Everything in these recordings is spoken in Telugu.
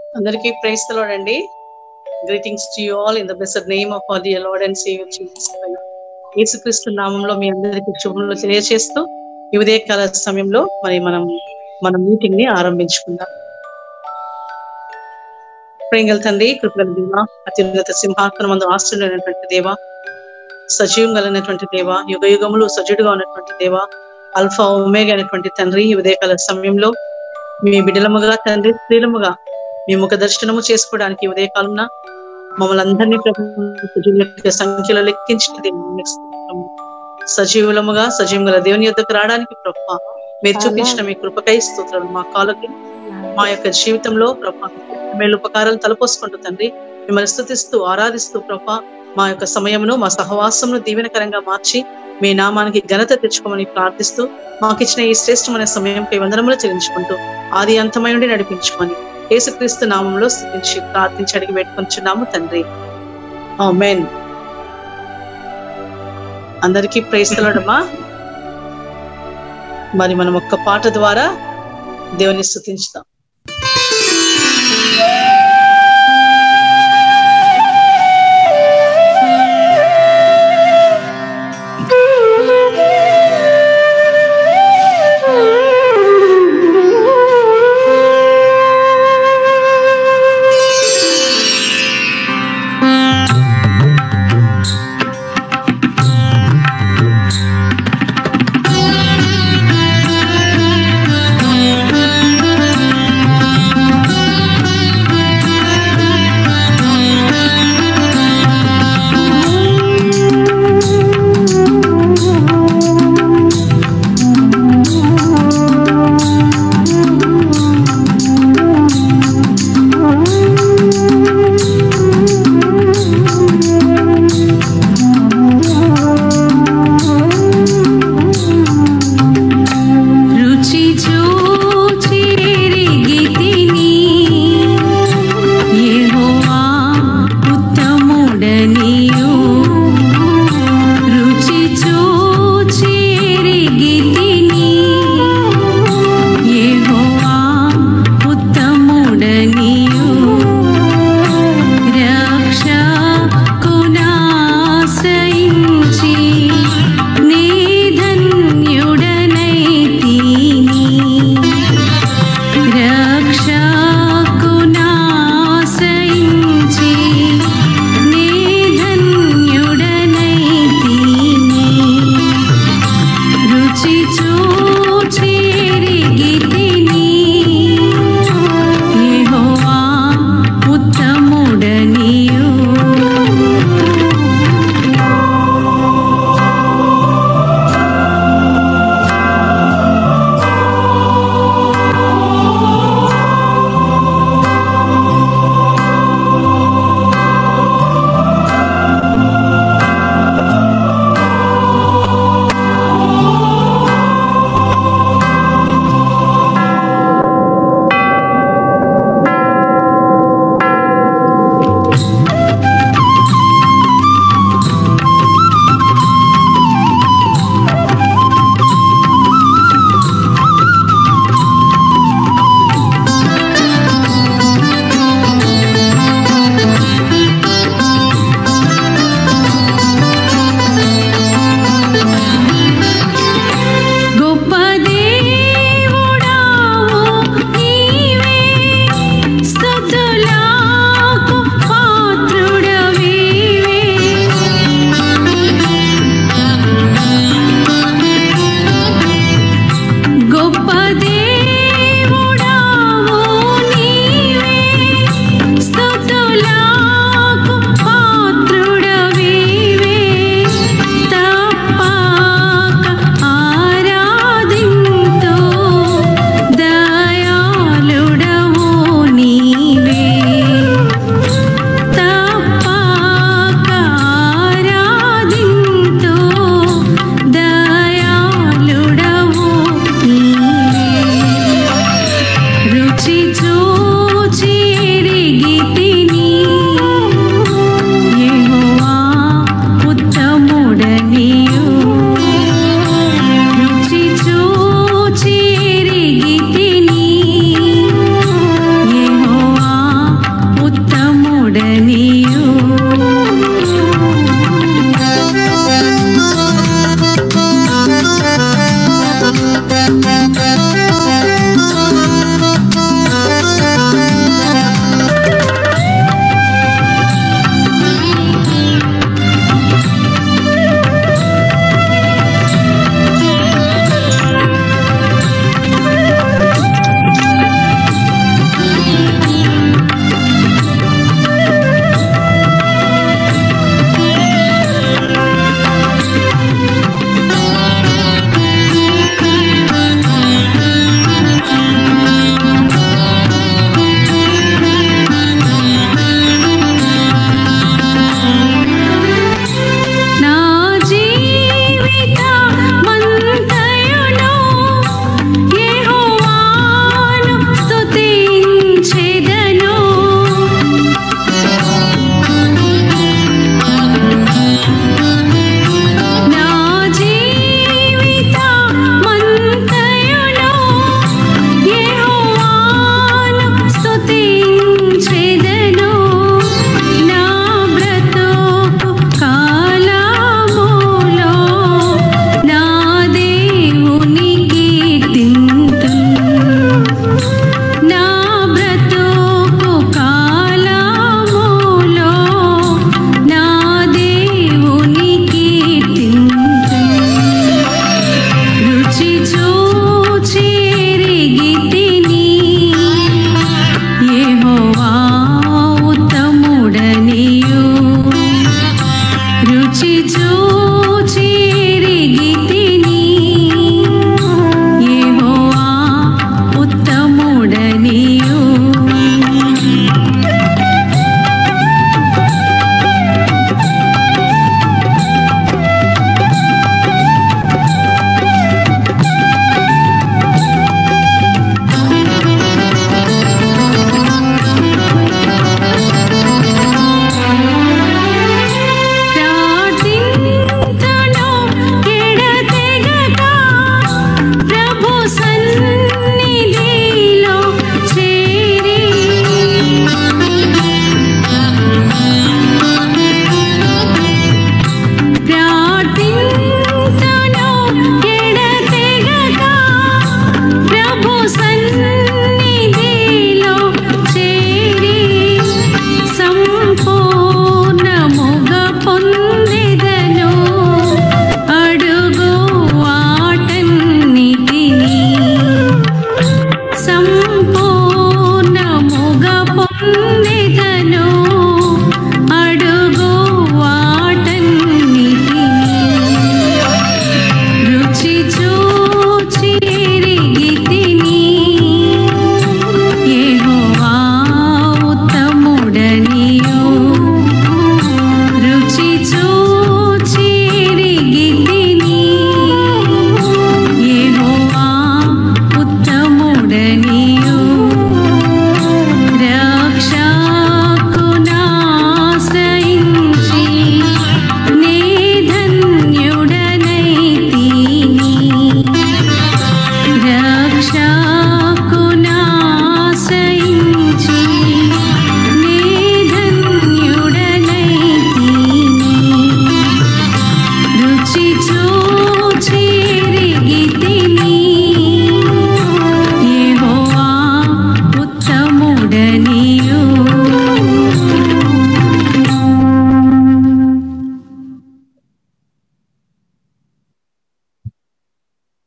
అందరికీ ప్రైజ్ అండి greetings to you all in the best name of our dear Lord and saviour Jesus Yesukristu నామంలో మీ అందరికీ శుభములు తెలియజేస్తూ ఈ ఉదయకాల సమయంలో మరి మనం మన మీటింగ్ ని ఆరంభించుకుందాం ప్రేంగల తండ్రి కృపల దేవ అత్యున్నత సింహాసనం మందు ఆస్తులైనటువంటి దేవ సజీవం కలిగినటువంటి దేవ యుగ యుగములు సజీవుడుగా ఉన్నటువంటి దేవ అల్ఫా ఒమేగా అయినటువంటి తండ్రి ఈ ఉదయకాల సమయంలో మీ బిడ్డలముగా తండ్రి స్త్రీలముగా మీ ముఖ దర్శనము చేసుకోవడానికి ఈ ఉదయకాలంన మమ్మల్ని అందరినీ సజీవుల యొక్క సంఖ్యలో లెక్కించినది సజీవులముగా సజీవం గల దేవుని యొద్దకు రావడానికి ప్రభా మీరు చూపించిన మీ కృపకై స్తోత్రాలు మా కాలకి మా యొక్క జీవితంలో ప్రభా మేలు ఉపకారాలు తలపోసుకుంటూ తండ్రి మిమ్మల్ని స్థుతిస్తూ ఆరాధిస్తూ ప్రభా మా యొక్క సమయమును మా సహవాసమును దీవెనకరంగా మార్చి మీ నామానికి ఘనత తెచ్చుకోమని ప్రార్థిస్తూ మాకు ఇచ్చిన ఈ శ్రేష్టమైన సమయంపై వందనములు చెల్లించుకుంటూ ఆది అంతమై నుండి నడిపించుకొని యేసుక్రీస్తు నామంలో స్థుతించి ప్రార్థించి అడిగి పెట్టుకుంటున్నాము తండ్రి మెయిన్ అందరికీ ప్రేస్తలడమా మరి మనం ఒక్క పాట ద్వారా దేవుని స్థుతించుదాం Thank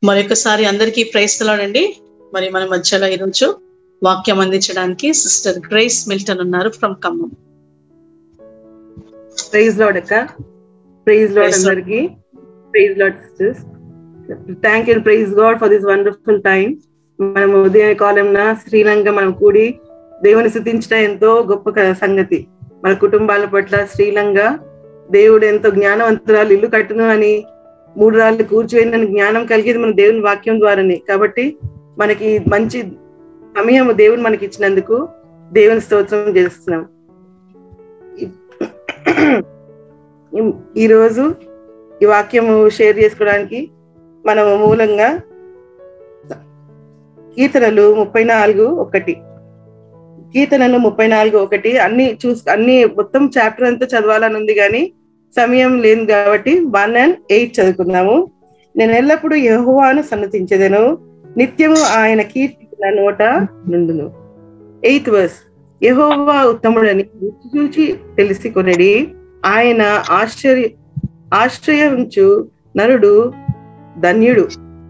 మరొకసారి అందరికీ ప్రయత్నాలండి మరి మన మధ్యలో ఈరోజు వాక్యం అందించడానికి సిస్టర్ గ్రేస్ మిల్టన్ ఉన్నారు ఫ్రమ్ ఖమ్మం ప్రైజ్ లాడ్ అక్క ప్రైజ్ లాడ్ Praise Lord. అందరికి praise Lord sisters thank you praise God for this wonderful time మనం ఉదయ కాలంన శ్రీలంక మనం కూడి దేవుని స్థుతించడం ఎంతో గొప్ప క- సంగతి మన కుటుంబాల పట్ల శ్రీలంక దేవుడు ఎంతో జ్ఞానవంతురాలు ఇల్లు కట్టును అని మూడు రాళ్ళు కూర్చోయిన జ్ఞానం కలిగేది మన దేవుని వాక్యం ద్వారానే కాబట్టి మనకి మంచి సమయం దేవుడు మనకి ఇచ్చినందుకు దేవుని స్తోత్రం చేస్తున్నాం ఈ- ఈరోజు ఈ వాక్యము షేర్ చేసుకోవడానికి మనము మూలంగా కీర్తనలు ముప్పై నాలుగు ఒకటి కీర్తనలు ముప్పై నాలుగు ఒకటి అన్ని చూస్ అన్ని మొత్తం చాప్టర్ అంతా చదవాలని ఉంది కానీ సమయం లేదు కాబట్టి వన్ అండ్ ఎయిట్ చదువుకుందాము నేను ఎల్లప్పుడూ యెహోవాను సన్నతించదను నిత్యము ఆయన కీర్తి నా నోట నుండును ఎయిత్ వర్స్ యెహోవా ఉత్తముడని రుచి చూచి తెలిసి కొనడి ఆయన ఆశ్చర్య ఆశ్రయించు నరుడు ధన్యుడు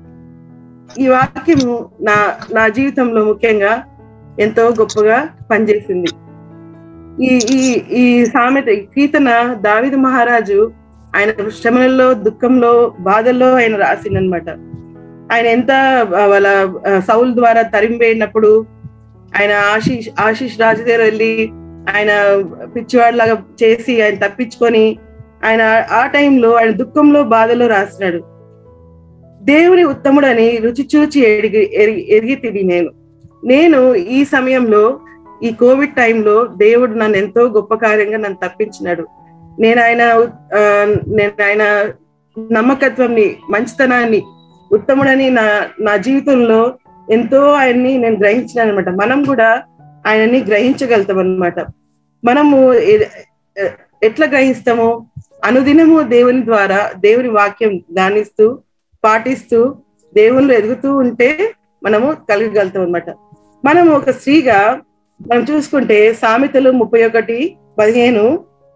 ఈ వాక్యము నా నా జీవితంలో ముఖ్యంగా ఎంతో గొప్పగా పనిచేసింది ఈ ఈ ఈ సామెత ఈ కీర్తన దావిద మహారాజు ఆయన శ్రమలలో దుఃఖంలో బాధల్లో ఆయన రాసిందనమాట ఆయన ఎంత ఆ, వాళ్ళ ఆ, సౌల్ ద్వారా తరిమివేయినప్పుడు ఆయన ఆశీష్ ఆశీష్ రాజు దగ్గర వెళ్ళి ఆయన పిచ్చివాడిలాగా చేసి ఆయన తప్పించుకొని ఆయన ఆ టైంలో ఆయన దుఃఖంలో బాధలో రాసినాడు దేవుని ఉత్తముడని రుచి చూచి ఎరిగి ఎరిగి ఎరిగి తిరిగి నేను నేను ఈ సమయంలో ఈ కోవిడ్ టైంలో దేవుడు నన్ను ఎంతో గొప్ప కార్యంగా నన్ను తప్పించినాడు నేను ఆయన ఆ, నేను ఆయన నమ్మకత్వంని మంచితనాన్ని ఉత్తముడని నా నా జీవితంలో ఎంతో ఆయన్ని నేను గ్రహించినాను అనమాట మనం కూడా ఆయనని గ్రహించగలుగుతాం అనమాట మనము ఎ- ఎ- ఎట్లా గ్రహిస్తాము అనుదినము దేవుని ద్వారా దేవుని వాక్యం ధ్యానిస్తూ పాటిస్తూ దేవుళ్ళు ఎదుగుతూ ఉంటే మనము కలగగలుగుతాం అనమాట మనము ఒక స్త్రీగా మనం చూసుకుంటే సామెతలు ముప్పై ఒకటి పదిహేను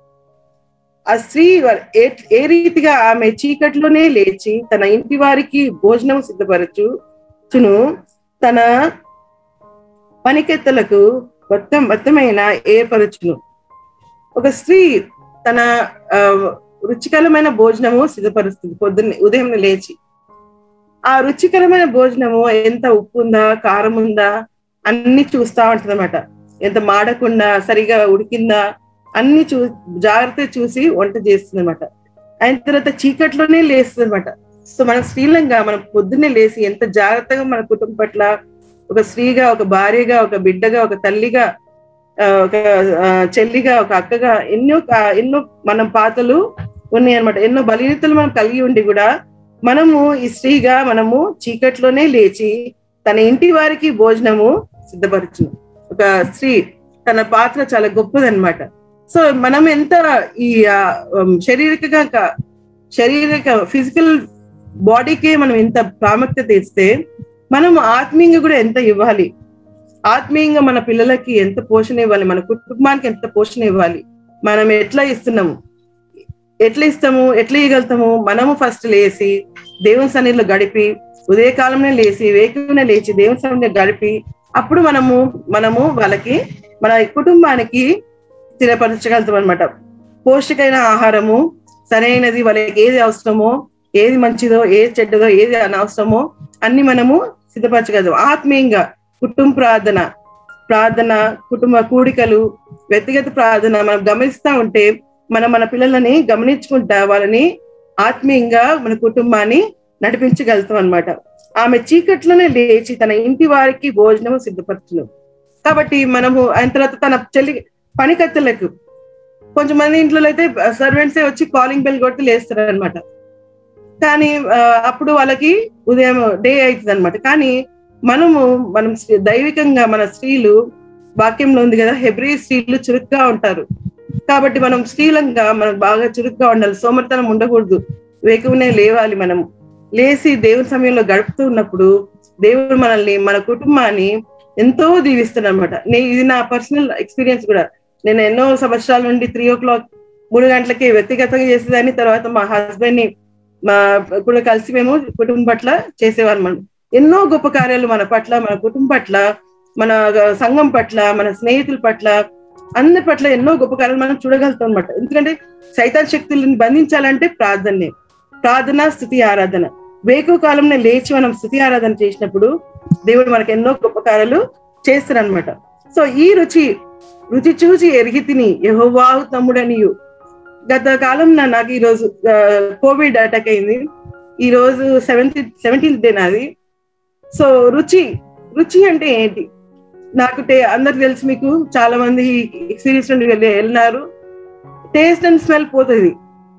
ఆ స్త్రీ వ- ఏ- ఏ రీతిగా ఆమె చీకట్లోనే లేచి తన ఇంటి వారికి భోజనం సిద్ధపరచుచును తన పనికెత్తలకు మొత్తం మొత్తమైన ఏర్పరచును ఒక స్త్రీ తన ఆ, రుచికరమైన భోజనము సిద్ధపరుస్తుంది పొద్దున్నే ఉదయం లేచి ఆ రుచికరమైన భోజనము ఎంత ఉప్పు ఉందా కారం ఉందా అన్ని చూస్తా ఉంటది అనమాట ఎంత మాడకుండా సరిగా ఉడికిందా అన్ని చూ జాగ్రత్త చూసి వంట చేస్తుంది అనమాట అయిన తర్వాత చీకట్లోనే లేస్తుంది అనమాట సో మన స్త్రీలంగా మనం పొద్దున్నే లేచి ఎంత జాగ్రత్తగా మన కుటుంబం పట్ల ఒక స్త్రీగా ఒక భార్యగా ఒక బిడ్డగా ఒక తల్లిగా ఆ, ఒక ఆ, చెల్లిగా ఒక అక్కగా ఎన్నో కా- ఎన్నో మనం పాతలు ఉన్నాయి అనమాట ఎన్నో బలినీతలు మనం కలిగి ఉండి కూడా మనము ఈ స్త్రీగా మనము చీకట్లోనే లేచి తన ఇంటి వారికి భోజనము సిద్ధపరచును ఒక స్త్రీ తన పాత్ర చాలా గొప్పదన్నమాట సో మనం ఎంత ఈ ఆ, ఉమ్, శారీరకంగా కా- శారీరక ఫిజికల్ బాడీకే మనం ఎంత ప్రాముఖ్యత ఇస్తే మనం ఆత్మీయంగా కూడా ఎంత ఇవ్వాలి ఆత్మీయంగా మన పిల్లలకి ఎంత పోషణ ఇవ్వాలి మన కుటుంబానికి ఎంత పోషణ ఇవ్వాలి మనం ఎట్లా ఇస్తున్నాము ఎట్లా ఇస్తాము ఎట్లా ఇవ్వగలుగుతాము మనము ఫస్ట్ లేచి దేవుని సన్నిధిలో గడిపి ఉదయకాలంలో లేచి వేకునే లేచి దేవుని సన్నిధిలో గడిపి అప్పుడు మనము మనము వాళ్ళకి మన కుటుంబానికి స్థిరపరచగలుగుతాం అనమాట పౌష్టికైన ఆహారము సరైనది వాళ్ళకి ఏది అవసరమో ఏది మంచిదో ఏది చెడ్డదో ఏది అనవసరమో అన్ని మనము సిద్ధపరచగలుగుతాం ఆత్మీయంగా కుటుంబ ప్రార్థన ప్రార్థన కుటుంబ కూడికలు వ్యక్తిగత ప్రార్థన మనం గమనిస్తా ఉంటే మనం మన పిల్లలని గమనించుకుంటా వాళ్ళని ఆత్మీయంగా మన కుటుంబాన్ని నడిపించగలుగుతాం అన్నమాట ఆమె చీకట్లోనే లేచి తన ఇంటి వారికి భోజనం సిద్ధపరచును కాబట్టి మనము ఆయన తర్వాత తన చెల్లి పనికత్తెలకు కొంచెమంది ఇంట్లో అయితే సర్వెంట్సే వచ్చి కాలింగ్ బెల్ కొట్టి లేస్తారు అనమాట కానీ ఆ, అప్పుడు వాళ్ళకి ఉదయం డే అవుతుంది అనమాట కానీ మనము మనం స్త్రీ- దైవికంగా మన స్త్రీలు వాక్యంలో ఉంది కదా హెబ్రీ స్త్రీలు చురుగ్గా ఉంటారు కాబట్టి మనం స్త్రీలంగా మనం బాగా చురుగ్గా ఉండాలి సోమర్తనం ఉండకూడదు వేకువనే లేవాలి మనం లేచి దేవుని సమయంలో గడుపుతూ ఉన్నప్పుడు దేవుడు మనల్ని మన కుటుంబాన్ని ఎంతో దీవిస్తాడు అనమాట ఇది నా పర్సనల్ ఎక్స్పీరియన్స్ కూడా నేను ఎన్నో సంవత్సరాల నుండి త్రీ ఓ క్లాక్ మూడు గంటలకి వ్యక్తిగతంగా చేసేదాన్ని తర్వాత మా హస్బెండ్ ని మా కూడా కలిసి మేము కుటుంబం పట్ల చేసేవాళ్ళం ఎన్నో గొప్ప కార్యాలు మన పట్ల మన కుటుంబం పట్ల మన సంఘం పట్ల మన స్నేహితుల పట్ల అందరి పట్ల ఎన్నో గొప్ప కార్యాలు మనం చూడగలుగుతాం అనమాట ఎందుకంటే సైతాన్ శక్తులను బంధించాలంటే ప్రార్థనే ప్రార్థన స్థుతి ఆరాధన వేకు కాలంలో లేచి మనం స్థుతి ఆరాధన చేసినప్పుడు దేవుడు మనకు ఎన్నో గొప్ప కార్యాలు చేస్తారనమాట సో ఈ రుచి రుచి చూసి ఎరిగి తిని యహోవాహు తమ్ముడనియు గత కాలం నాకు ఈ రోజు కోవిడ్ అటాక్ అయింది ఈ రోజు సెవెంత్ సెవెంటీన్త్ డే నాది సో రుచి రుచి అంటే ఏంటి నాకు టే అందరికి తెలుసు మీకు చాలా మంది ఎక్స్పీరియన్స్ నుండి వెళ్ళి వెళ్ళినారు టేస్ట్ అండ్ స్మెల్ పోతుంది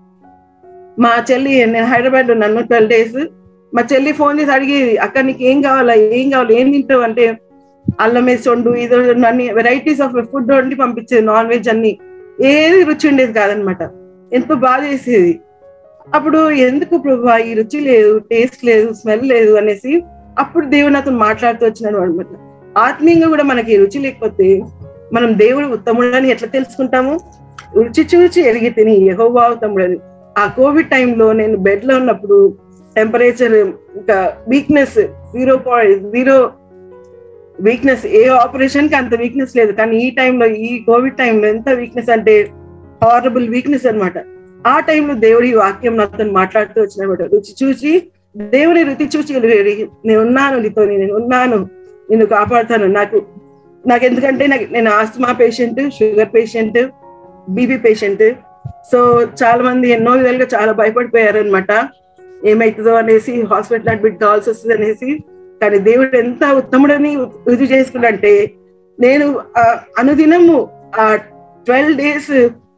మా చెల్లి నేను హైదరాబాద్ ఉన్నాను ట్వెల్వ్ డేస్ మా చెల్లి ఫోన్ చేసి అడిగేది అక్క నీకు ఏం కావాలా ఏం కావాలి ఏం తింటావు అంటే అల్లం వేసి వండు ఇది వండు అన్ని వెరైటీస్ ఆఫ్ ఫుడ్ వండి పంపించేది నాన్ వెజ్ అన్ని ఏది రుచి ఉండేది కాదనమాట ఎంతో బాధ చేసేది అప్పుడు ఎందుకు ప్రభా ఈ రుచి లేదు టేస్ట్ లేదు స్మెల్ లేదు అనేసి అప్పుడు దేవుడు నాతో మాట్లాడుతూ వచ్చినాడు అనమాట ఆత్మీయంగా కూడా మనకి రుచి లేకపోతే మనం దేవుడు ఉత్తముడని ఎట్లా తెలుసుకుంటాము రుచి చూచి ఎరిగి తిని యహోవా ఉత్తముడని ఆ కోవిడ్ టైంలో నేను బెడ్ లో ఉన్నప్పుడు టెంపరేచర్ ఇంకా weakness zero point zero weakness ఏ ఆపరేషన్ కి అంత వీక్నెస్ లేదు కానీ ఈ టైంలో ఈ కోవిడ్ టైంలో ఎంత వీక్నెస్ అంటే హారబుల్ వీక్నెస్ అనమాట ఆ టైంలో దేవుడి వాక్యం నాతో మాట్లాడుతూ వచ్చినమాట రుచి చూసి దేవుని రుచి చూసి నేను ఉన్నాను నీతో నేను ఉన్నాను నేను కాపాడుతాను నాకు నాకు ఎందుకంటే నాకు నేను asthma patient sugar patient BP patient so చాలా మంది ఎన్నో విధాలుగా చాలా భయపడిపోయారు అనమాట ఏమైతుందో అనేసి హాస్పిటల్ అడ్మిట్ కావాల్సి వస్తుంది అనేసి కానీ దేవుడు ఎంత ఉత్తముడని రుజు చేసుకున్నంటే నేను అనుదినము ఆ ట్వెల్వ్ డేస్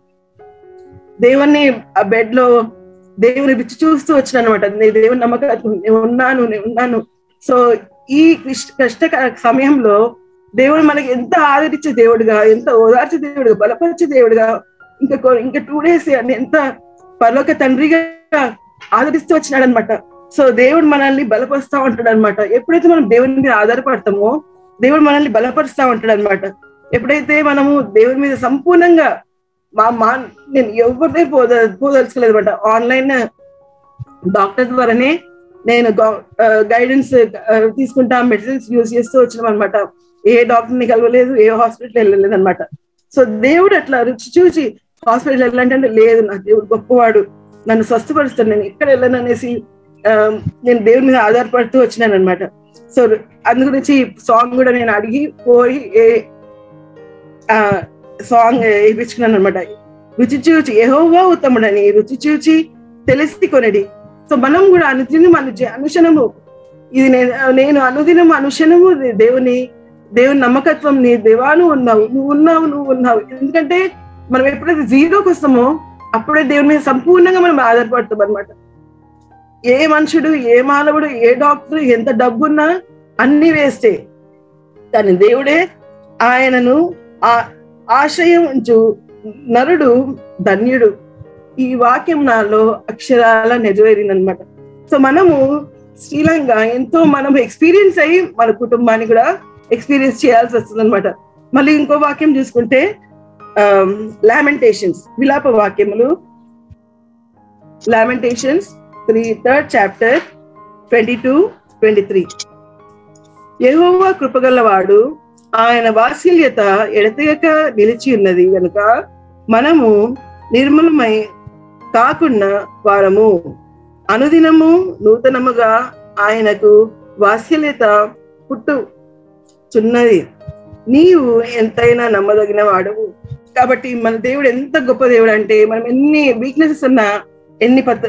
దేవుణ్ణి ఆ బెడ్ లో దేవుని రుచి చూస్తూ వచ్చిన అనమాట నేను దేవుని నమ్మకం నేను ఉన్నాను నేను ఉన్నాను సో ఈ కష్ట సమయంలో దేవుడు మనకి ఎంత ఆదరించే దేవుడుగా ఎంత ఓదార్చే దేవుడుగా బలపరిచే దేవుడుగా ఇంకా ఇంకా టూ డేస్ అని ఎంత పరలోక తండ్రిగా ఆదరిస్తూ వచ్చినాడు అనమాట సో దేవుడు మనల్ని బలపరుస్తా ఉంటాడు అనమాట ఎప్పుడైతే మనం దేవుని మీద ఆధారపడతామో దేవుడు మనల్ని బలపరుస్తా ఉంటాడు అనమాట ఎప్పుడైతే మనము దేవుని మీద సంపూర్ణంగా మా మా నేను ఎవరిదే పోద పోదలుచుకోలేదు అనమాట ఆన్లైన్ డాక్టర్ ద్వారానే నేను గైడెన్స్ తీసుకుంటా మెడిసిన్స్ యూజ్ చేస్తూ వచ్చినాం అనమాట ఏ డాక్టర్ని కలవలేదు ఏ హాస్పిటల్ వెళ్ళలేదు అనమాట సో దేవుడు అట్లా రుచి చూసి హాస్పిటల్ వెళ్ళాలంటే లేదు నా దేవుడు గొప్పవాడు నన్ను స్వస్థపరుస్తాడు నేను ఎక్కడ వెళ్ళను అనేసి నేను దేవుడి మీద ఆధారపడుతూ వచ్చినాను అనమాట సో అందు గురించి సాంగ్ కూడా నేను అడిగి పోయి ఏ సాంగ్ వేయించుకున్నాను అనమాట రుచి చూచి ఏహోవా ఉత్తముడని రుచి చూచి తెలిసి కొనడి సో మనం కూడా అనుదినం అను అనుషణము ఇది నేను నేను అనుదినం అనుషణము దేవుని దేవుని నమ్మకత్వం నీ దేవాను ఉన్నావు నువ్వు ఉన్నావు నువ్వు ఉన్నావు ఎందుకంటే మనం ఎప్పుడైతే జీరోకి వస్తామో అప్పుడే దేవుని మీద సంపూర్ణంగా మనం ఆధారపడతాం అనమాట ఏ మనుషుడు ఏ మానవుడు ఏ డాక్టర్ ఎంత డబ్బున్నా అన్ని వేస్టే కానీ దేవుడే ఆయనను ఆ ఆశయం ఉంచు నరుడు ధన్యుడు ఈ వాక్యం నాలో అక్షరాల నెరవేరిందనమాట సో మనము శ్రీలంక ఎంతో మనం ఎక్స్పీరియన్స్ అయ్యి మన కుటుంబాన్ని కూడా ఎక్స్పీరియన్స్ చేయాల్సి వస్తుంది అనమాట మళ్ళీ ఇంకో వాక్యం చూసుకుంటే లామెంటేషన్స్ విలాప వాక్యములు lamentations three third chapter twenty two twenty three యహోవా కృపగలవాడు ఆయన వాత్సల్యత ఎడతెగక నిలిచి ఉన్నది కనుక మనము నిర్మలమై కాకుండా వారము అనుదినము నూతనముగా ఆయనకు వాత్సల్యత పుట్టు చున్నది నీవు ఎంతైనా నమ్మదగిన వాడవు కాబట్టి మన దేవుడు ఎంత గొప్ప దేవుడు అంటే మనం ఎన్ని వీక్నెసెస్ ఉన్నా ఎన్ని పత్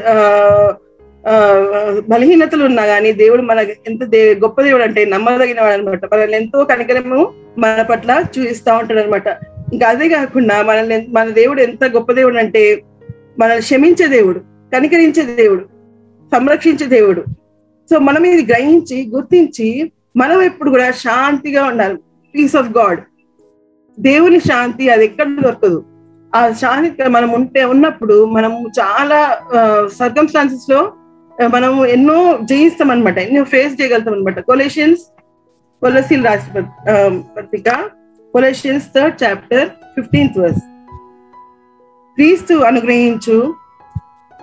బలహీనతలు ఉన్నా కానీ దేవుడు మన ఎంత దే గొప్ప దేవుడు అంటే నమ్మదగిన వాడు అనమాట మనల్ని ఎంతో కనికరము మన పట్ల చూపిస్తా ఉంటాడు అనమాట ఇంకా అదే కాకుండా మనల్ని మన దేవుడు ఎంత గొప్ప దేవుడు అంటే మనల్ని క్షమించే దేవుడు కనికరించే దేవుడు సంరక్షించే దేవుడు సో మనం ఇది గ్రహించి గుర్తించి మనం ఎప్పుడు కూడా శాంతిగా ఉండాలి పీస్ ఆఫ్ గాడ్ దేవుని శాంతి అది ఎక్కడ దొరకదు ఆ శాంతి మనం ఉంటే ఉన్నప్పుడు మనం చాలా సర్కమ్స్టాన్సెస్ లో మనము ఎన్నో జయిస్తాం అనమాట ఎన్నో ఫేస్ చేయగలుగుతాం అనమాట కొలేషియన్స్ కొలసీల్ రాసిన పత్రిక Colossians third chapter fifteenth verse క్రీస్తు అనుగ్రహించు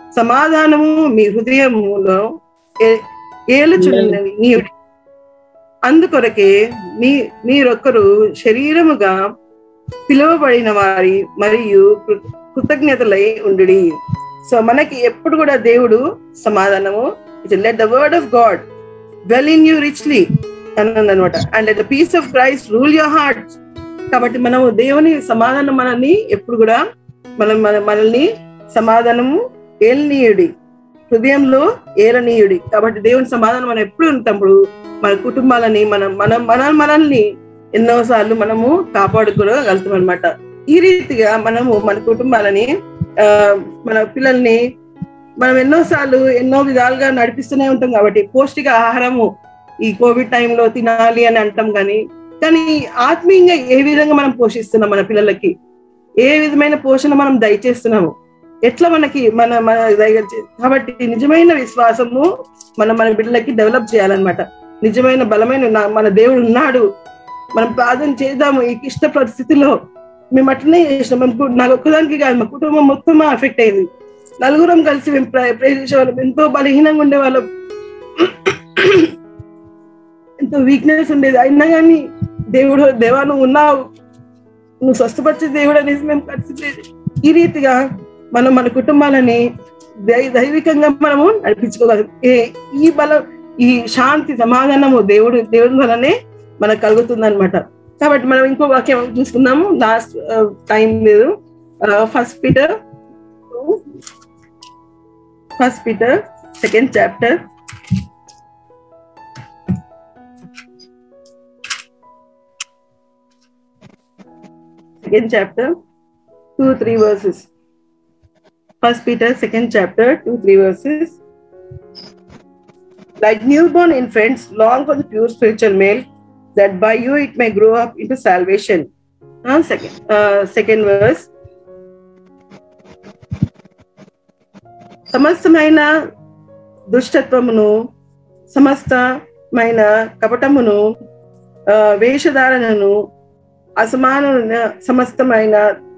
సమాధానము మీ హృదయములో ఏ- ఏలుచున్నది నీయుడి అందుకొరకే మీ మీరొక్కరు శరీరముగా పిలువబడిన వారి మరియు కృ- కృతజ్ఞతలై ఉండుడి సో మనకి ఎప్పుడు కూడా దేవుడు సమాధానము let the word of God dwell in you richly అన్నది అనమాట and let the peace of Christ rule your heart కాబట్టి మనము దేవుని సమాధానం మనల్ని ఎప్పుడు కూడా మనం మన మనల్ని సమాధానము ఏలనీయుడి హృదయంలో ఏలనీయుడి కాబట్టి దేవుని సమాధానం మనం ఎప్పుడు ఉంటప్పుడు మన కుటుంబాలని మనం మనం మన మనల్ని ఎన్నోసార్లు మనము కాపాడుకోగలుగుతాం అనమాట ఈ రీతిగా మనము మన కుటుంబాలని ఆ మన పిల్లల్ని మనం ఎన్నోసార్లు ఎన్నో విధాలుగా నడిపిస్తూనే ఉంటాం కాబట్టి పౌష్టిక ఆహారము ఈ కోవిడ్ టైంలో తినాలి అని అంటాం కానీ కానీ ఆత్మీయంగా ఏ విధంగా మనం పోషిస్తున్నాం మన పిల్లలకి ఏ విధమైన పోషణ మనం దయచేస్తున్నాము ఎట్లా మనకి మన మన దగ్గర చే- కాబట్టి నిజమైన విశ్వాసము మనం మన బిడ్డలకి డెవలప్ చేయాలన్నమాట నిజమైన బలమైన నా- మన దేవుడు ఉన్నాడు మనం ప్రార్థన చేద్దాము ఈ ఇష్ట పరిస్థితిలో మేము అట్లనే చేసినాం మేము కు- నాకు ఒక్కదానికి కాదు మా కుటుంబం మొత్తం ఎఫెక్ట్ అయింది నలుగురం కలిసి మేము ప్రే- ప్రే చేసేవాళ్ళం ఎంతో బలహీనంగా ఉండేవాళ్ళం ఎంతో వీక్నెస్ ఉండేది అయినా కానీ దేవుడు దేవా నువ్వు ఉన్నావు నువ్వు స్వస్థపరిచే దేవుడు అనేసి మేము కలిసి ఈ రీతిగా మనం మన కుటుంబాలని దై- దైవికంగా మనము నడిపించుకోగలం ఏ ఈ బలం ఈ శాంతి సమాధానము దేవుడు దేవుడి వలనే మనకు కలుగుతుంది అనమాట కాబట్టి మనం ఇంకో వాక్యం చూసుకుందాము లాస్ట్ టైం లేదు first Peter first Peter second chapter second chapter, two, three verses. First Peter, second chapter, two, three verses. Like newborn infants, long for the pure spiritual milk, that by you it may grow up into salvation. Uh, second, uh, second verse. సమస్తమైన దుష్టత్వమును సమస్తమైన కపటమును ఆ, వేషధారణను అసమాన సమస్తమైన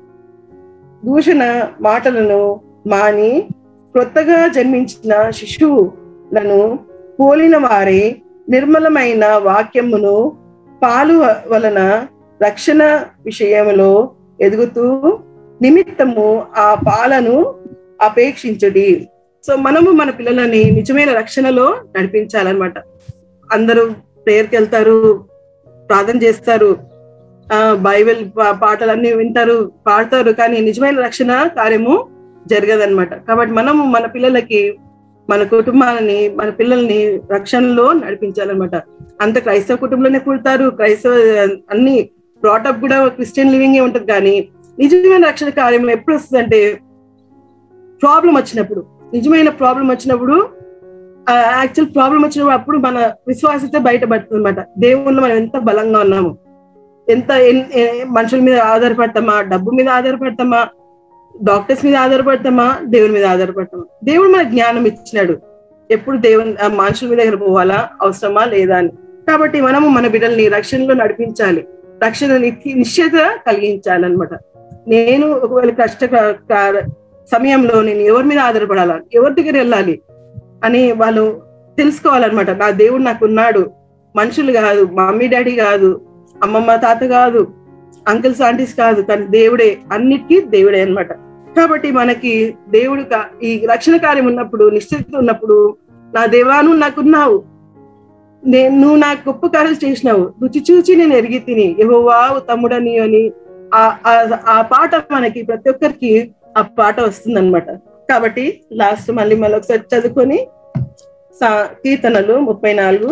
దూషణ మాటలను మాని క్రొత్తగా జన్మించిన శిశువులను పోలిన వారే నిర్మలమైన వాక్యమును పాలు వలన రక్షణ విషయములో ఎదుగుతూ నిమిత్తము ఆ పాలను అపేక్షించుడి సో మనము మన పిల్లలని నిజమైన రక్షణలో నడిపించాలన్నమాట అందరూ ప్రేయర్కి వెళ్తారు ప్రార్థన చేస్తారు ఆ బైబిల్ పా- పాటలన్నీ వింటారు పాడతారు కానీ నిజమైన రక్షణ కార్యము జరగదన్నమాట కాబట్టి మనము మన పిల్లలకి మన కుటుంబాలని మన పిల్లల్ని రక్షణలో నడిపించాలన్నమాట అంత క్రైస్తవ కుటుంబంలోనే పుడతారు క్రైస్తవ అన్ని బ్రాటప్ కూడా క్రిస్టియన్ లివింగ్ ఉంటుంది కానీ నిజమైన రక్షణ కార్యం ఎప్పుడు వస్తుందంటే ప్రాబ్లం వచ్చినప్పుడు నిజమైన ప్రాబ్లం వచ్చినప్పుడు యాక్చువల్ ప్రాబ్లం వచ్చినప్పుడు అప్పుడు మన విశ్వాసత బయటపడుతుంది అనమాట దేవుళ్ళు మనం ఎంత బలంగా ఉన్నాము ఎంత ఎన్- ఏ- మనుషుల మీద ఆధారపడతామా డబ్బు మీద ఆధారపడతామా డాక్టర్స్ మీద ఆధారపడతామా దేవుని మీద ఆధారపడతామా దేవుడు మన జ్ఞానం ఇచ్చినాడు ఎప్పుడు దేవుని ఆ మనుషుల మీద దగ్గర పోవాలా అవసరమా లేదా అని కాబట్టి మనము మన బిడ్డల్ని రక్షణలో నడిపించాలి రక్షణ నిత్య- నిశ్చయత కలిగించాలన్నమాట నేను ఒకవేళ కష్ట క- క- సమయంలో నేను ఎవరి మీద ఆధారపడాలా ఎవరి దగ్గర వెళ్ళాలి అని వాళ్ళు తెలుసుకోవాలన్నమాట నా దేవుడు నాకు ఉన్నాడు మనుషులు కాదు మమ్మీ డాడీ కాదు అమ్మమ్మ తాత కాదు అంకిల్స్ ఆంటీస్ కాదు కానీ దేవుడే అన్నిటికీ దేవుడే అన్నమాట కాబట్టి మనకి దేవుడు కా- ఈ రక్షణ కార్యం ఉన్నప్పుడు నిశ్చిత ఉన్నప్పుడు నా దేవాను నాకున్నావు నేను నువ్వు నాకు గొప్ప కార్యాలు చేసినావు రుచి చూచి నేను ఎరిగి తిని యెహోవావు తమ్ముడని అని ఆ- ఆ- ఆ పాట మనకి ప్రతి ఒక్కరికి ఆ పాట వస్తుందన్నమాట కాబట్టి లాస్ట్ మళ్ళీ మళ్ళీ ఒకసారి చదువుకొని సా- కీర్తనలు ముప్పై నాలుగు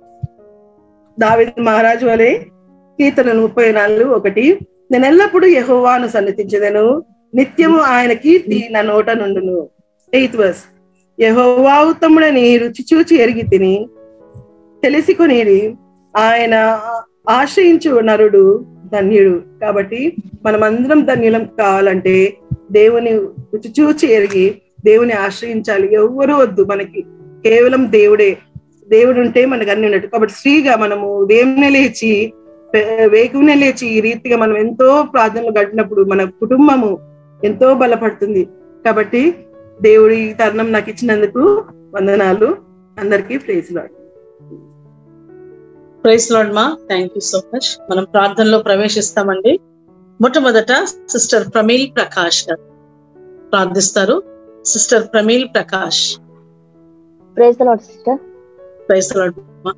దావిద్ మహారాజు వలె కీర్తనలు ముప్పై నాలుగు ఒకటి నేను ఎల్లప్పుడూ యెహోవాను సన్నిధించదను నిత్యము ఆయన కీర్తి నా నోట నుండును ఎయిత్ వర్స్ యెహోవా ఉత్తముడని రుచి చూచి ఎరిగి తిని తెలిసి కొనేది ఆయన ఆశ్రయించు నరుడు ధన్యుడు కాబట్టి మనమందరం ధన్యులం కావాలంటే దేవుని రుచి చూచి ఎరిగి దేవుని ఆశ్రయించాలి ఎవ్వరూ వద్దు మనకి కేవలం దేవుడే దేవుడు ఉంటే మనకు అన్ని ఉన్నట్టు కాబట్టి స్త్రీగా మనము ఉదయంనే లేచి వే- వేకునే లేచి ఈ రీతిగా మనం ఎంతో ప్రార్థనలు గడిపినప్పుడు మన కుటుంబము ఎంతో బలపడుతుంది కాబట్టి దేవుడి ఈ తరుణం నాకు ఇచ్చినందుకు వందనాలు అందరికీ ప్రేజ్ లాడ్ ప్రైస్ లాడ్ మా థ్యాంక్ యూ సో మచ్ మనం ప్రార్థనలో ప్రవేశిస్తామండి మొట్టమొదట సిస్టర్ ప్రమీల్ ప్రకాష్ గారు ప్రార్థిస్తారు sister Prameel Prakash praise Lord sister praise Lord మా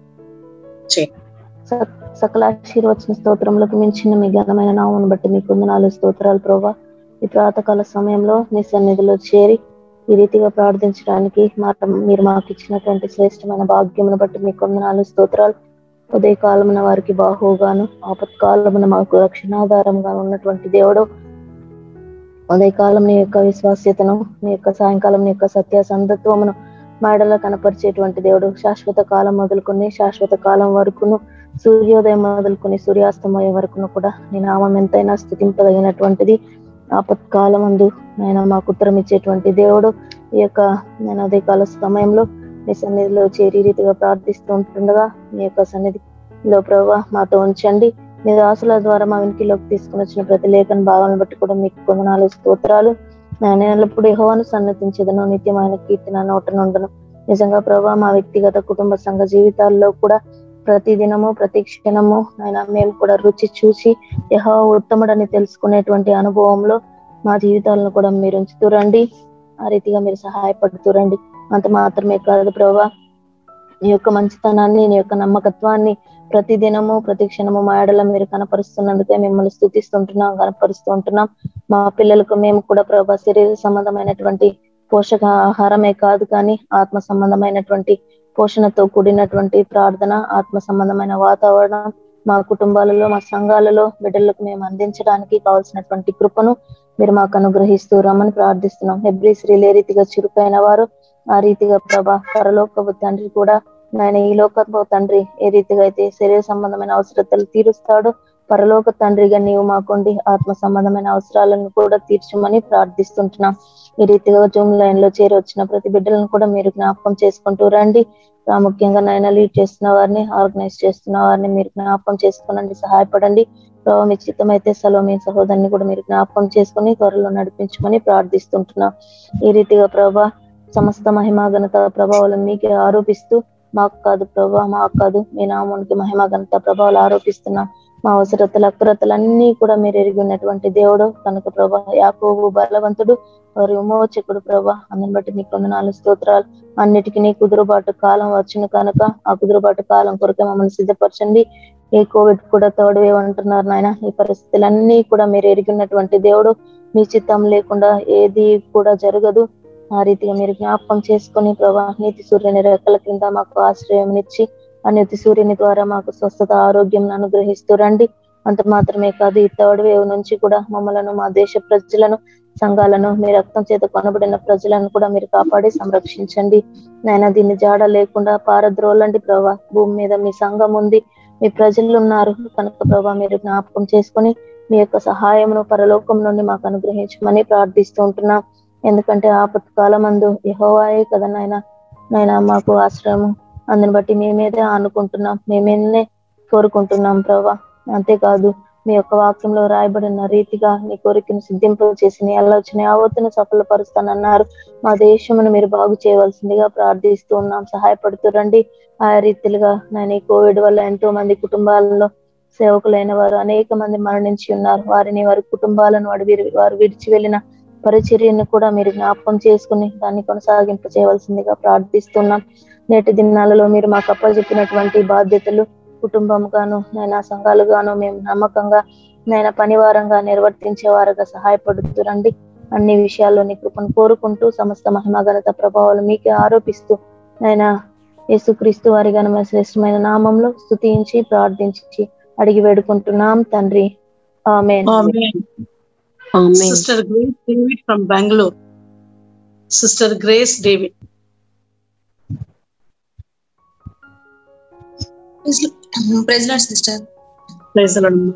సకల ఆశీర్వచన స్తోత్రములకు మించిన మీ ఘనమైన నామను బట్టి మీకు వందనాలు స్తోత్రాలు ప్రభా ఈ ప్రాతకాల సమయంలో మీ సన్నిధిలో చేరి ఈ రీతిగా ప్రార్థించడానికి మా మీరు మాకు ఇచ్చినటువంటి శ్రేష్టమైన భాగ్యమును బట్టి మీకు వందనాలు స్తోత్రాలు ఉదయ కాలమున వారికి బాహుగాను ఆపత్కాలమున మాకు రక్షణాధారంగా ఉన్నటువంటి దేవుడు ఉదయకాలం నీ యొక్క విశ్వాస్యతను నీ యొక్క సాయంకాలం నీ యొక్క సత్యసంధత్వమును మాడలో కనపరిచేటువంటి దేవుడు శాశ్వత కాలం మొదలుకొని శాశ్వత కాలం వరకును సూర్యోదయం మొదలుకొని సూర్యాస్తమయం వరకును కూడా నీ నామం ఎంతైనా స్థుతింపదగినటువంటిది ఆపత్కాలం అందు ఆయన మాకు ఉత్తరం ఇచ్చేటువంటి దేవుడు ఈ యొక్క నేను ఉదయకాల సమయంలో మీ సన్నిధిలో చేరి రీతిగా ప్రార్థిస్తూ ఉంటుండగా మీ యొక్క సన్నిధిలో ప్రభావ మాతో ఉంచండి మీ దాసుల ద్వారా మా వెనుకలోకి తీసుకుని వచ్చిన ప్రతి లేఖన భాగాలను బట్టి కూడా మీకు కొందనాలు స్తోత్రాలు నేను ఎల్లప్పుడూ యెహోవాను సన్నతించదను నిత్యమైన కీర్తన నోట నుండను నిజంగా ప్రభా మా వ్యక్తిగత కుటుంబ సంఘ జీవితాల్లో కూడా ప్రతి దినము ప్రతి క్షణము ఆయన మేము కూడా రుచి చూసి యహో ఉత్తముడని తెలుసుకునేటువంటి అనుభవంలో మా జీవితాలను కూడా మీరు ఉంచుతూ రండి ఆ రీతిగా మీరు సహాయపడుతూ రండి అంత మాత్రమే కాదు ప్రభా నీ యొక్క మంచితనాన్ని నీ యొక్క నమ్మకత్వాన్ని ప్రతి దినము ప్రతి క్షణము మా ఎడల మీరు కనపరుస్తున్నందుకే మిమ్మల్ని స్థుతిస్తుంటున్నాం కనపరుస్తూ ఉంటున్నాం మా పిల్లలకు మేము కూడా ప్రభా శరీర సంబంధమైనటువంటి పోషక ఆహారమే కాదు కానీ ఆత్మ సంబంధమైనటువంటి పోషణతో కూడినటువంటి ప్రార్థన ఆత్మ సంబంధమైన వాతావరణం మా కుటుంబాలలో మా సంఘాలలో బిడ్డలకు మేము అందించడానికి కావాల్సినటువంటి కృపను మీరు మాకు అనుగ్రహిస్తూ రమ్మని ప్రార్థిస్తున్నాం హెబ్రి శ్రీలే రీతిగా చురుకైన వారు ఆ రీతిగా ప్రభా పరలోకపు తండ్రి కూడా ఆయన ఈ లోకపు తండ్రి ఏ రీతిగా అయితే శరీర సంబంధమైన అవసరతలు తీరుస్తాడో పరలోక తండ్రిగా నీవు మాకుండి ఆత్మ సంబంధమైన అవసరాలను కూడా తీర్చమని ప్రార్థిస్తుంటున్నాం ఈ రీతిగా జూమ్ లైన్ లో చేరి వచ్చిన ప్రతి బిడ్డలను కూడా మీరు జ్ఞాపకం చేసుకుంటూ రండి ప్రాముఖ్యంగా నాయన లీడ్ చేస్తున్న వారిని ఆర్గనైజ్ చేస్తున్న వారిని మీరు జ్ఞాపకం చేసుకోనండి సహాయపడండి ప్రభావ మీ చిత్తమైతే సలోమి సహోదరిని కూడా మీరు జ్ఞాపకం చేసుకుని త్వరలో నడిపించమని ప్రార్థిస్తుంటున్నాం ఈ రీతిగా ప్రభా సమస్త మహిమా ఘనత ప్రభావాలు మీకే ఆరోపిస్తూ మాకు కాదు ప్రభా మాకు కాదు మీ నామానికి మహిమా ఘనత ప్రభావాలు ఆరోపిస్తున్నాం మా అవసరతలు అక్రతలు అన్ని కూడా మీరు ఎరిగి ఉన్నటువంటి దేవుడు కనుక ప్రభా యాకోబు బలవంతుడు వారి విమోచకుడు ప్రభా అందుని బట్టి మీకు నాలుగు స్తోత్రాలు అన్నిటికీ నీ కుదురుబాటు కాలం వచ్చిన కనుక ఆ కుదురుబాటు కాలం కొరకే మమ్మల్ని సిద్ధపరచండి ఈ కోవిడ్ కూడా తోడు ఏమంటున్నారు నాయన ఈ పరిస్థితులన్నీ కూడా మీరు ఎరిగినటువంటి దేవుడు మీ చిత్తం లేకుండా ఏది కూడా జరగదు ఆ రీతిగా మీరు జ్ఞాపకం చేసుకొని ప్రభా నీతి సూర్యుని రెక్కల కింద మాకు ఆశ్రయం ఇచ్చి ఆ నీతి సూర్యుని ద్వారా మాకు స్వస్థత ఆరోగ్యం అనుగ్రహిస్తూ రండి అంత మాత్రమే కాదు ఈ థర్డ్ వేవ్ నుంచి కూడా మమ్మలను మా దేశ ప్రజలను సంఘాలను మీ రక్తం చేత కొనబడిన ప్రజలను కూడా మీరు కాపాడి సంరక్షించండి నాయన దీన్ని జాడ లేకుండా పారద్రోలండి ప్రభా భూమి మీద మీ సంఘం ఉంది మీ ప్రజలు ఉన్నారు కనుక ప్రభా మీరు జ్ఞాపకం చేసుకొని మీ యొక్క సహాయమును పరలోకం నుండి మాకు అనుగ్రహించమని ప్రార్థిస్తూ ఉంటున్నాం ఎందుకంటే ఆపత్ కాలం అందు యహోవాయే కదా నాయన నాయన మాకు ఆశ్రయము అందుని బట్టి మేమేదే అనుకుంటున్నాం మేమేనే కోరుకుంటున్నాం ప్రభా అంతేకాదు మీ యొక్క వాక్యంలో రాయబడిన రీతిగా నీ కోరికను సిద్ధింపు చేసి నీ ఆలోచన యావత్తును సఫలపరుస్తానన్నారు మా దేశమును మీరు బాగు చేయవలసిందిగా ప్రార్థిస్తూ ఉన్నాం సహాయపడుతూ రండి ఆ రీతిలుగా నేను ఈ కోవిడ్ వల్ల ఎంతో మంది కుటుంబాలలో సేవకులైన వారు అనేక మంది మరణించి ఉన్నారు వారిని వారి కుటుంబాలను వాడు వీరి- వారు విడిచి వెళ్ళిన పరిచర్యను కూడా మీరు జ్ఞాపకం చేసుకుని దాన్ని కొనసాగింపు చేయవలసిందిగా ప్రార్థిస్తున్నాం నేటి దినాలలో మీరు మాకు అప్పచెప్పినటువంటి బాధ్యతలు కుటుంబం గాను నైనా సంఘాలు గాను మేము నమ్మకంగా నైనా పనివారంగా నిర్వర్తించే వారుగా సహాయపడుతూ రండి అన్ని విషయాల్లో నీ కృపను కోరుకుంటూ సమస్త మహిమ ఘనత ప్రభావాలు మీకే ఆరోపిస్తూ నైనా యేసుక్రీస్తు వారి ఘనమైన శ్రేష్టమైన నామంలో స్తుతించి ప్రార్థించి అడిగి వేడుకుంటున్నాం తండ్రి amen sister Grace David from Bengaluru sister Grace David praise Lord sister praise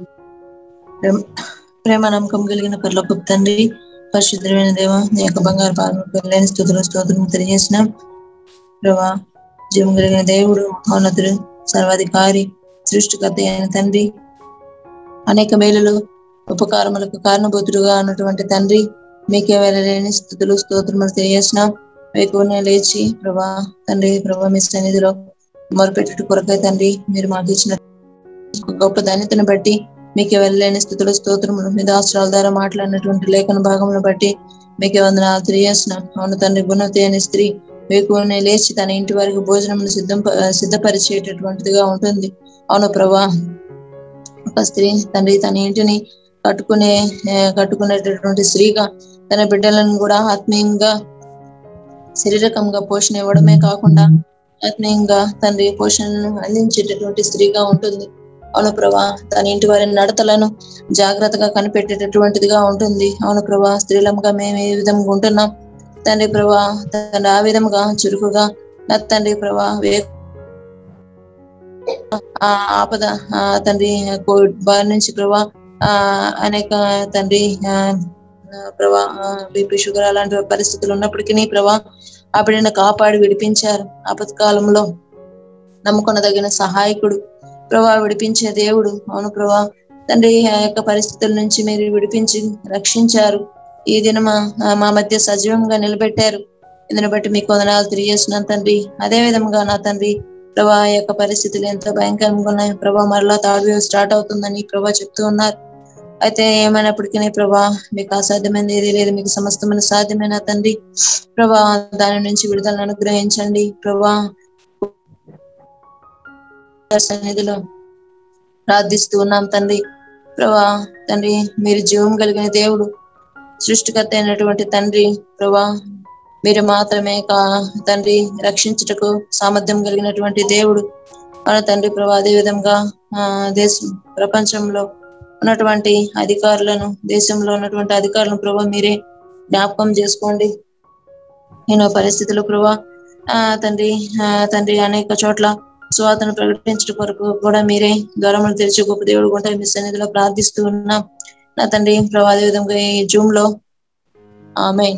ప్రేమ నమ్మకం కలిగిన పర్లోకి తండ్రి పరిశుద్ధమైన దేవ నీ యొక్క బంగారు పాలన స్థుతులు స్తోత్రం తెలియజేసిన ప్రభా జీవం కలిగిన దేవుడు మహోన్నతుడు సర్వాధికారి సృష్టికర్త అయిన తండ్రి అనేక మేలులు ఉపకారములకు కారణభూతుడుగా ఉన్నటువంటి తండ్రి మీకే వెళ్ళలేని స్థుతులు స్తోత్రములు తెలియజేసినాం వేకువనే లేచి ప్రభా తండ్రి ప్రభా మీ సన్నిధిలో మొరపెట్టుట కొరకై తండ్రి మీరు మాకు ఇచ్చిన గొప్ప ధన్యతను బట్టి మీకే వెళ్ళలేని స్థుతులు స్తోత్రములు మీ దాస్త్రాల ద్వారా మాట్లాడినటువంటి లేఖన భాగమును బట్టి మీకే వందనాలు తెలియజేస్తున్నాం అవును తండ్రి గుణవతి అనే స్త్రీ వేకువనే లేచి తన ఇంటి వారికి భోజనం సిద్ధం సిద్ధపరిచేటటువంటిదిగా ఉంటుంది అవును ప్రభా ఒక స్త్రీ తండ్రి తన ఇంటిని కట్టుకునే ఆ, కట్టుకునేటటువంటి స్త్రీగా తన బిడ్డలను కూడా ఆత్మీయంగా శారీరకంగా పోషణ ఇవ్వడమే కాకుండా ఆత్మీయంగా తండ్రి పోషణను అందించేటటువంటి స్త్రీగా ఉంటుంది అవును ప్రభా తన ఇంటి వారి నడతలను జాగ్రత్తగా కనిపెట్టేటటువంటిదిగా ఉంటుంది అవును ప్రభా స్త్రీలముగా మేము ఏ విధంగా ఉంటున్నాం తండ్రి ప్రభా తండ్రి ఆ విధముగా చురుకుగా నా తండ్రి ప్రభా వే ఆ ఆపద ఆ తండ్రి కోవిడ్ బారి నుంచి ప్రభా ఆ అనేక తండ్రి ఆ ఆ, ప్రభా బీపీ షుగర్ అలాంటి పరిస్థితులు ఉన్నప్పటికీ ప్రభా ఆ బిడ్డను కాపాడి విడిపించారు ఆపద కాలంలో నమ్ముకొనదగిన సహాయకుడు ప్రభా విడిపించే దేవుడు అవును ప్రభా తండ్రి ఆ యొక్క పరిస్థితుల నుంచి మీరు విడిపించి రక్షించారు ఈ దినమ ఆ, మా మధ్య సజీవంగా నిలబెట్టారు ఇందుని బట్టి మీకు వందనాలు తెలియజేస్తున్నాను తండ్రి అదే విధంగా నా తండ్రి ప్రభా ఆ యొక్క పరిస్థితులు ఎంతో భయంకరంగా ఉన్నాయి ప్రభా మరలా థర్డ్ వేవ్ స్టార్ట్ అవుతుందని ప్రభా చెప్తూ ఉన్నారు అయితే ఏమైనప్పటికీ ప్రభా మీకు అసాధ్యమైనది ఏది లేదు మీకు సమస్తమైన సాధ్యమైన తండ్రి ప్రభా దాని నుంచి విడుదలను అనుగ్రహించండి ప్రభా సన్నిధిలో ప్రార్థిస్తూ ఉన్నాం తండ్రి ప్రభా తండ్రి మీరు జీవం కలిగిన దేవుడు సృష్టికర్త అయినటువంటి తండ్రి ప్రభా మీరు మాత్రమే కా తండ్రి రక్షించుటకు సామర్థ్యం కలిగినటువంటి దేవుడు మన తండ్రి ప్రభా అదే విధంగా ఆ దేశం ప్రపంచంలో ఉన్నటువంటి అధికారులను దేశంలో ఉన్నటువంటి అధికారులను ప్రభా మీరే జ్ఞాపకం చేసుకోండి ఎన్నో పరిస్థితులు ప్రభా ఆ తండ్రి ఆ తండ్రి అనేక చోట్ల స్వాతను ప్రకటించడం కొరకు కూడా మీరే ద్వారములు తెరిచి గొప్ప దేవుడు కూడా మీ సన్నిధిలో ప్రార్థిస్తూ ఉన్నాం నా తండ్రి ప్రభా అదే విధంగా ఈ జూమ్ లో ఆమె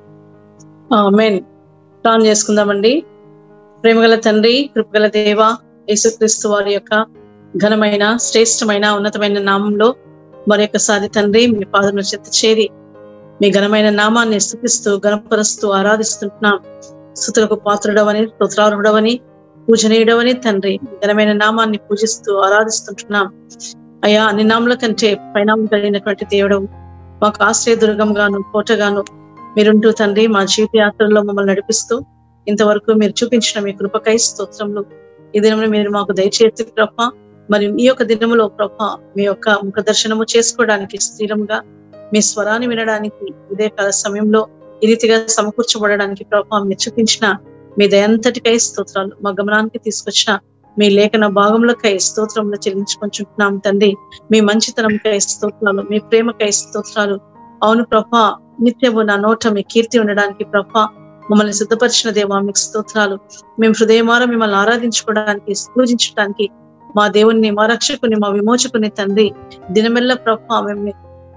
మెయిన్ ప్లాన్ చేసుకుందామండి ప్రేమగల తండ్రి కృపగల దేవ యేసుక్రీస్తు వారి యొక్క ఘనమైన శ్రేష్టమైన ఉన్నతమైన నామంలో మరొకసారి తండ్రి మీ పాదముల చెత్త చేరి మీ ఘనమైన నామాన్ని స్థుతిస్తూ గణపరుస్తూ ఆరాధిస్తుంటున్నాం స్థుతులకు పాత్రుడవని స్తోత్రారుడవని పూజనీయుడవని తండ్రి మీ ఘనమైన నామాన్ని పూజిస్తూ ఆరాధిస్తుంటున్నాం అయ్యా అన్ని నాముల కంటే పరిణామం కలిగినటువంటి దేవుడు మాకు ఆశ్రయ దుర్గంగాను కోటగాను మీరుంటూ తండ్రి మా జీవిత యాత్రలో మమ్మల్ని నడిపిస్తూ ఇంతవరకు మీరు చూపించిన మీ కృపకై స్తోత్రములు ఈ దినమున మీరు మాకు దయచేసి ప్రభ మరి ఈ యొక్క దినములో ప్రభ మీ యొక్క ముఖ దర్శనము చేసుకోవడానికి స్థిరముగా మీ స్వరాన్ని వినడానికి ఇదే కాల సమయంలో ఈ రీతిగా సమకూర్చబడడానికి ప్రభ మీరు చూపించిన మీ దయంతటికై స్తోత్రాలు మా గమనానికి తీసుకొచ్చిన మీ లేఖన భాగములకై స్తోత్రములు చెల్లించుకుంటున్నాం తండ్రి మీ మంచితనంకై స్తోత్రాలు మీ ప్రేమకై స్తోత్రాలు అవును ప్రభా నిత్యము నా నోట మీ కీర్తి ఉండడానికి ప్రభా మమ్మల్ని సిద్ధపరిచిన దేవా మీకు స్తోత్రాలు మేము హృదయమార మిమ్మల్ని ఆరాధించుకోవడానికి పూజించడానికి మా దేవుణ్ణి మా రక్షకుని మా విమోచకుని తండ్రి దినమెల్ల ప్రభా మేము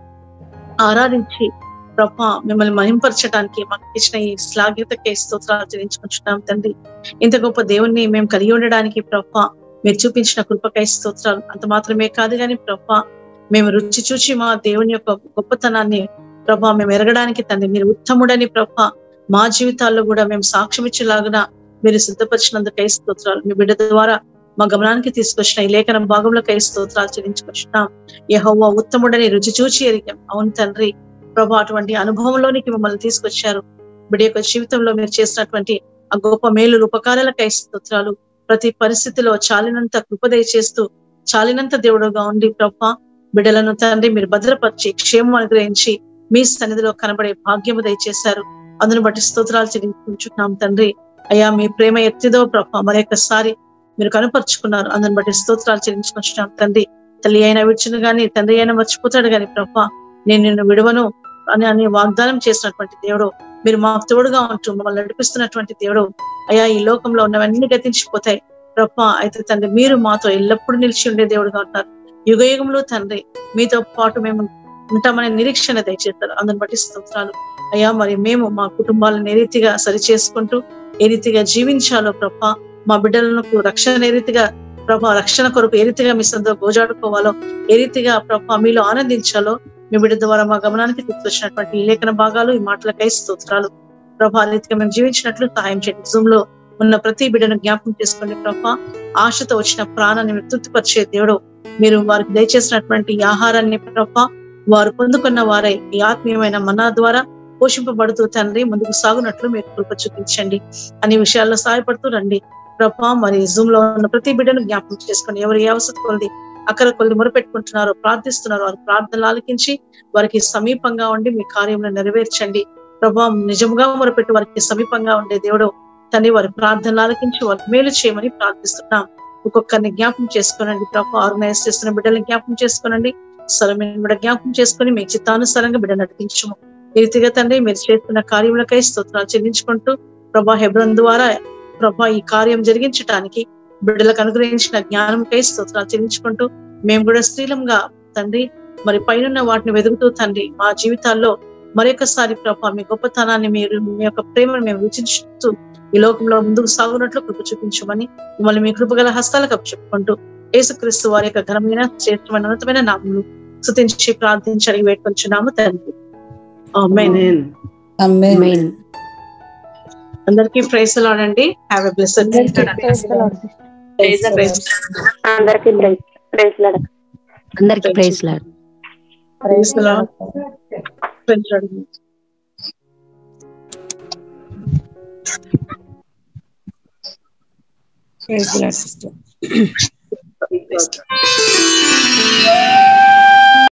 ఆరాధించి ప్రభా మిమ్మల్ని మహింపరచడానికి మాకు ఇచ్చిన ఈ శ్లాఘ్యతకే స్తోత్రాలు చెల్లించుకుంటున్నాం తండ్రి ఇంత గొప్ప దేవుణ్ణి మేము కలిగి ఉండడానికి ప్రభా మీరు చూపించిన కృపకై స్తోత్రాలు అంత మాత్రమే కాదు కానీ ప్రభా మేము రుచి చూచి మా దేవుని యొక్క గొప్పతనాన్ని ప్రభా మేము ఎరగడానికి తండ్రి మీరు ఉత్తముడని ప్రభా మా జీవితాల్లో కూడా మేము సాక్ష్యం ఇచ్చేలాగున మీరు సిద్ధపరిచినందుకై స్తోత్రాలు మీ బిడ్డ ద్వారా మా గమనానికి తీసుకొచ్చిన ఈ లేఖన భాగంలో కై స్తోత్రాలు చెల్లించుకొచ్చినాం యహోవా ఉత్తముడని రుచి చూచి ఎరిగాం అవును తండ్రి ప్రభా అటువంటి అనుభవంలోనికి మమ్మల్ని తీసుకొచ్చారు బిడ్డ యొక్క జీవితంలో మీరు చేసినటువంటి ఆ గొప్ప మేలు ఉపకారాలకై స్తోత్రాలు ప్రతి పరిస్థితిలో చాలినంత కృపదయ చేస్తూ చాలినంత దేవుడుగా ఉండి ప్రభా బిడ్డలను తండ్రి మీరు భద్రపరిచి క్షేమం అనుగ్రహించి మీ సన్నిధిలో కనబడే భాగ్యము దయచేశారు అందును బట్టి స్తోత్రాలు చెల్లించుకుంటున్నాం తండ్రి అయ్యా మీ ప్రేమ ఎత్తిదో ప్రభ మరొకసారి మీరు కనపరుచుకున్నారు అందుని బట్టి స్తోత్రాలు చెల్లించుకుంటున్నాం తండ్రి తల్లి అయినా విడిచిన గాని తండ్రి అయినా మర్చిపోతాడు గాని ప్రభ నేను నిన్ను విడవను అని అని వాగ్దానం చేసినటువంటి దేవుడు మీరు మాకు తోడుగా ఉంటూ మమ్మల్ని నడిపిస్తున్నటువంటి దేవుడు అయ్యా ఈ లోకంలో ఉన్నవన్నీ గతించిపోతాయి ప్రభ అయితే తండ్రి మీరు మాతో ఎల్లప్పుడూ నిలిచి ఉండే దేవుడుగా ఉంటారు యుగ యుగంలో తండ్రి మీతో పాటు మేము ఉంటామనే నిరీక్షణ దయచేస్తారు అందుని బట్టి స్తోత్రాలు అయ్యా మరి మేము మా కుటుంబాలను ఏ రీతిగా సరి చేసుకుంటూ ఏ రీతిగా జీవించాలో ప్రభ మా బిడ్డలకు రక్షణ ఏ రీతిగా ప్రభ రక్షణ కొరకు ఏ రీతిగా మీ సొంత గోజాడుకోవాలో ఏ రీతిగా ప్రభ మీలో ఆనందించాలో మీ బిడ్డ ద్వారా మా గమనానికి తీసుకొచ్చినటువంటి ఈ లేఖన భాగాలు ఈ మాటలకై స్తోత్రాలు ప్రభా ఆ రీతిగా మేము జీవించినట్లు సహాయం చేయండి జూమ్ లో ఉన్న ప్రతి బిడ్డను జ్ఞాపకం చేసుకోండి ప్రభా ఆశతో వచ్చిన ప్రాణాన్ని మీరు తృప్తిపరిచే దేవుడు మీరు వారికి దయచేసినటువంటి ఈ ఆహారాన్ని ప్రభా వారు పొందుకున్న వారై ఈ ఆత్మీయమైన మనా ద్వారా పోషింపబడుతూ తండ్రి ముందుకు సాగునట్లు మీరు కృప చూపించండి అనే విషయాల్లో సహాయపడుతూ రండి ప్రభా మరి జూమ్ లో ఉన్న ప్రతి బిడ్డను జ్ఞాపకం చేసుకోండి ఎవరు ఏ అవసరం కొలది అక్కడ కొద్ది మొరపెట్టుకుంటున్నారో ప్రార్థిస్తున్నారో వారి ప్రార్థనలు ఆలకించి వారికి సమీపంగా ఉండి మీ కార్యంలో నెరవేర్చండి ప్రభా నిజంగా మొరపెట్టి వారికి సమీపంగా ఉండే దేవుడు తండ్రి వారి ప్రార్థనలు ఆలకించి వారికి మేలు చేయమని ప్రార్థిస్తున్నాం ఒక్కొక్కరిని జ్ఞాపకం చేసుకోనండి ప్రభా ఆర్గనైజ్ చేస్తున్న బిడ్డల్ని జ్ఞాపకం చేసుకోనండి సరమైన బిడ్డ జ్ఞాపకం చేసుకుని మీ చిత్తానుసారంగా బిడ్డ నడిపించము ఈ రీతిగా తండ్రి మీరు చేస్తున్న కార్యములకై స్తోత్రాలు చెల్లించుకుంటూ ప్రభా హెబ్రన్ ద్వారా ప్రభా ఈ కార్యం జరిగించడానికి బిడ్డలకు అనుగ్రహించిన జ్ఞానంకై స్తోత్రాలు చెల్లించుకుంటూ మేము కూడా స్త్రీలంగా తండ్రి మరి పైన వాటిని వెతుకుతూ తండ్రి మా జీవితాల్లో మరొకసారి ప్రభా మీ గొప్పతనాన్ని మీరు మీ యొక్క ప్రేమను మేము రుచించుతూ ఈ లోకంలో ముందుకు సాగునట్లు కృప చూపించమని మిమ్మల్ని మీ కృపగల హస్తాలకు చెప్పుకుంటూ యేసుక్రీస్తు వారి యొక్క ఘనమైన శ్రేష్టమైన ఉన్నతమైన నామములు స్తుతించి ప్రార్థించి అడిగి వేడుకొంచున్నాము తండ్రి ఆమేన్ Amen. మెయిన్ అందరికీ ప్రైజ్ ఆడండి have a blessed Praise the Lord. అందరికి ప్రైజ్ ప్రైజ్ లాడ్ అందరికి praise Lord praise praise Praise the Lord, sister. Lord